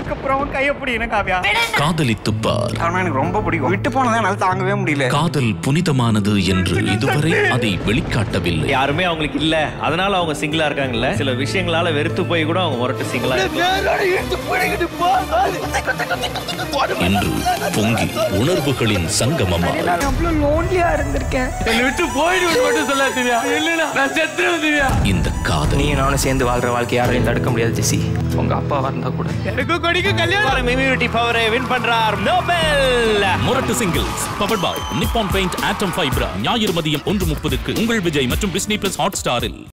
அதுக்கப்புறம் கைய பிடிக்கணும் காவியா காதலித்துப் பார் அவன் எனக்கு ரொம்ப பிடிக்கும் விட்டு போனதை என்னால தாங்கவே முடியல காதல் புனிதமானது என்று இதுவரை அதை வெளிக்காட்டவில்லை யாருமே அவங்களுக்கு இல்ல அதனால அவங்க சிங்கிளா இருக்காங்கல்ல சில விஷயங்களால வெறுத்து போய் கூட அவங்க முரட்டு சிங்கிளா என்று பொங்கி உணர்வுகளின் சங்கமமா நான் அவ்வளவு லோன்லியா இருந்திருக்கேன் என்னை விட்டு போயிடு மட்டும் சொல்ல திவ்யா இல்லைன்னா நான் செத்துருவேன் திவ்யா இந்த காதல் நீ நானும் சேர்ந்து வாழ்ற வாழ்க்கை யாரையும் தடுக்க முடியாது ஜெசி உங்க அப்பாவா இருந்தா கூட எனக்கும் கொடிக்கும் கல்யாணம் இம்யூனிட்டி பவரை வின் பண்றார் நோபல் முரட்டு singles power boy Nippon Paint ஆட்டம் ஃபைப்ரா ஞாயிறு மதியம் ஒன்று முப்பதுக்கு உங்கள் விஜய் மற்றும் டிஸ்னி பிளஸ் ஹாட் ஸ்டாரில்